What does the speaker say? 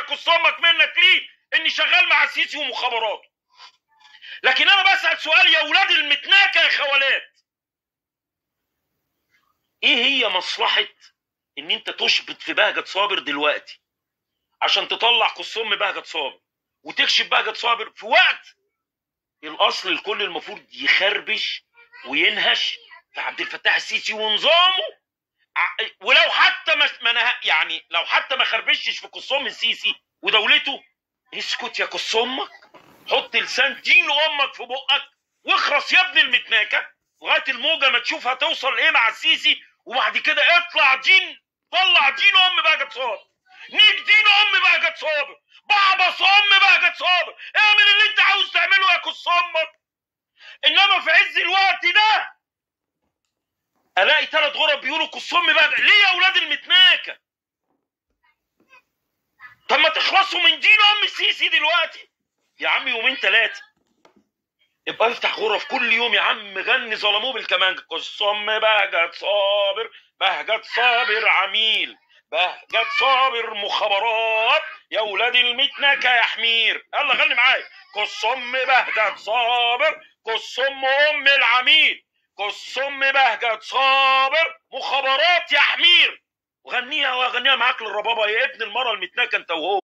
كص امك منك ليه اني شغال مع السيسي ومخابراته لكن انا بسال سؤال يا ولاد المتناكه يا خوالات ايه هي مصلحه ان انت تشبط في بهجه صابر دلوقتي عشان تطلع قصام بهجه صابر وتكشف بهجه صابر في وقت الاصل الكل المفروض يخربش وينهش في عبد الفتاح السيسي ونظامه ع- ولو حتى ما ما أنا يعني لو حتى ما خربشش في قصام السيسي ودولته اسكت يا قص امك حط لسان دين امك في بقك واخرس يا ابن المتناكه لغايه الموجه ما تشوف هتوصل ايه مع السيسي وبعد كده اطلع دين طلع دين ام بهجة صابر نيك دين ام بهجة صابر بعبص ام بهجة صابر اعمل اللي انت عاوز تعمله يا قص امك انما في عز الوقت ده الاقي ثلاث غرب بيقولوا قص ام بهجة ليه يا اولاد المتناكه طب ما تخلصوا من دين ام السيسي دلوقتي يا عم يومين ثلاثه يبقى افتح غرف كل يوم يا عم غني ظلموه بالكمان قصم بهجت صابر بهجت صابر عميل بهجت صابر مخابرات يا ولاد المتنكة يا حمير يلا غني معايا قصم بهجت صابر قصم ام العميل قصم بهجت صابر مخابرات يا حمير وغنيها وغنيها معاك للربابه يا ابن المره المتنكه انت وهو